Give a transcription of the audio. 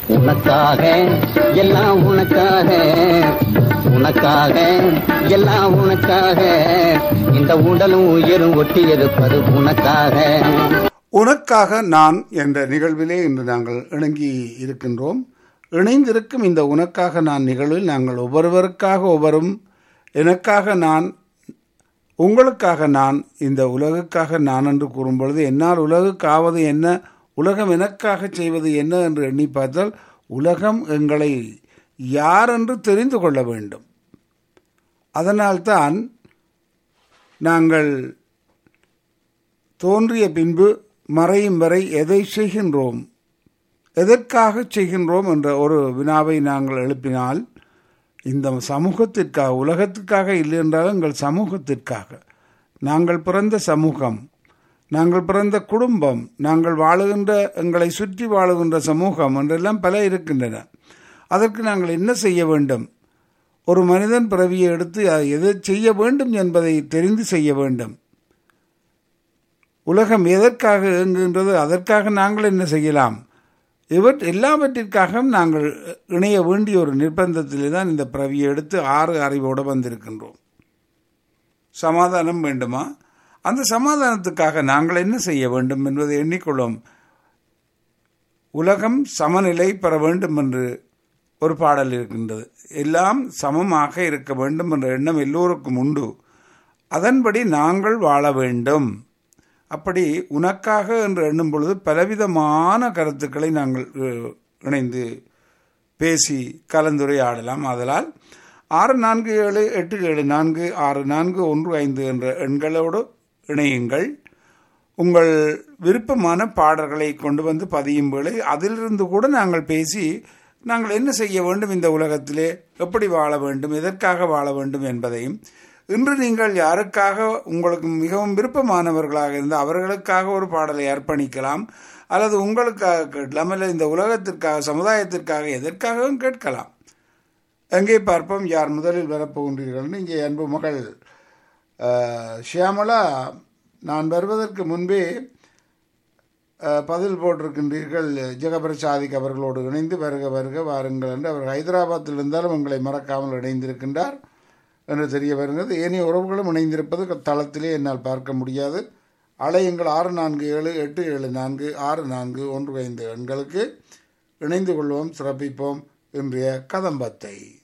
உனக்காக எல்லாம் உனக்காக உனக்காக எல்லாம் உனக்காக இந்த உடலும் உயிரும் ஒட்டி இருப்பது உனக்காக உனக்காக நான் என்ற நிகழ்விலே இன்று நாங்கள் இணங்கி இருக்கின்றோம் இணைந்திருக்கும் இந்த உனக்காக நான் நிகழ்வில் நாங்கள் ஒவ்வொருவருக்காக ஒவ்வொரும் எனக்காக நான் உங்களுக்காக நான் இந்த உலகுக்காக நான் என்று கூறும்பொழுது என்னால் உலகுக்காவது என்ன உலகம் எனக்காக செய்வது என்ன என்று எண்ணி பார்த்தால் உலகம் எங்களை யார் என்று தெரிந்து கொள்ள வேண்டும் அதனால்தான் நாங்கள் தோன்றிய பின்பு மறையும் வரை எதை செய்கின்றோம் எதற்காக செய்கின்றோம் என்ற ஒரு வினாவை நாங்கள் எழுப்பினால் இந்த சமூகத்திற்காக உலகத்திற்காக இல்லை என்றாலும் எங்கள் சமூகத்திற்காக நாங்கள் பிறந்த சமூகம் நாங்கள் பிறந்த குடும்பம் நாங்கள் வாழுகின்ற எங்களை சுற்றி வாழுகின்ற சமூகம் என்றெல்லாம் பல இருக்கின்றன அதற்கு நாங்கள் என்ன செய்ய வேண்டும் ஒரு மனிதன் பிறவியை எடுத்து எதை செய்ய வேண்டும் என்பதை தெரிந்து செய்ய வேண்டும் உலகம் எதற்காக இயங்குகின்றது அதற்காக நாங்கள் என்ன செய்யலாம் இவற் எல்லாவற்றிற்காக நாங்கள் இணைய வேண்டிய ஒரு நிர்பந்தத்திலே தான் இந்த பிறவியை எடுத்து ஆறு அறிவோடு வந்திருக்கின்றோம் சமாதானம் வேண்டுமா அந்த சமாதானத்துக்காக நாங்கள் என்ன செய்ய வேண்டும் என்பதை எண்ணிக்கொள்ளும் உலகம் சமநிலை பெற வேண்டும் என்று ஒரு பாடல் இருக்கின்றது எல்லாம் சமமாக இருக்க வேண்டும் என்ற எண்ணம் எல்லோருக்கும் உண்டு அதன்படி நாங்கள் வாழ வேண்டும் அப்படி உனக்காக என்று எண்ணும் பொழுது பலவிதமான கருத்துக்களை நாங்கள் இணைந்து பேசி கலந்துரையாடலாம் அதனால் ஆறு நான்கு ஏழு எட்டு ஏழு நான்கு ஆறு நான்கு ஒன்று ஐந்து என்ற எண்களோடு இணையுங்கள் உங்கள் விருப்பமான பாடல்களை கொண்டு வந்து பதியும் வேளை அதிலிருந்து கூட நாங்கள் பேசி நாங்கள் என்ன செய்ய வேண்டும் இந்த உலகத்திலே எப்படி வாழ வேண்டும் எதற்காக வாழ வேண்டும் என்பதையும் இன்று நீங்கள் யாருக்காக உங்களுக்கு மிகவும் விருப்பமானவர்களாக இருந்து அவர்களுக்காக ஒரு பாடலை அர்ப்பணிக்கலாம் அல்லது உங்களுக்காக கேட்கலாம் அல்லது இந்த உலகத்திற்காக சமுதாயத்திற்காக எதற்காகவும் கேட்கலாம் எங்கே பார்ப்போம் யார் முதலில் வரப்போகின்றீர்கள் இங்கே அன்பு மகள் ஷியாமலா நான் வருவதற்கு முன்பே பதில் போட்டிருக்கின்றீர்கள் ஜெகபிரசாதிக் அவர்களோடு இணைந்து வருக வருக வாருங்கள் என்று அவர் ஹைதராபாத்தில் இருந்தாலும் உங்களை மறக்காமல் இணைந்திருக்கின்றார் என்று தெரிய வருகிறது ஏனைய உறவுகளும் இணைந்திருப்பது தளத்திலே என்னால் பார்க்க முடியாது அலையுங்கள் ஆறு நான்கு ஏழு எட்டு ஏழு நான்கு ஆறு நான்கு ஒன்று ஐந்து எண்களுக்கு இணைந்து கொள்வோம் சிறப்பிப்போம் இன்றைய கதம்பத்தை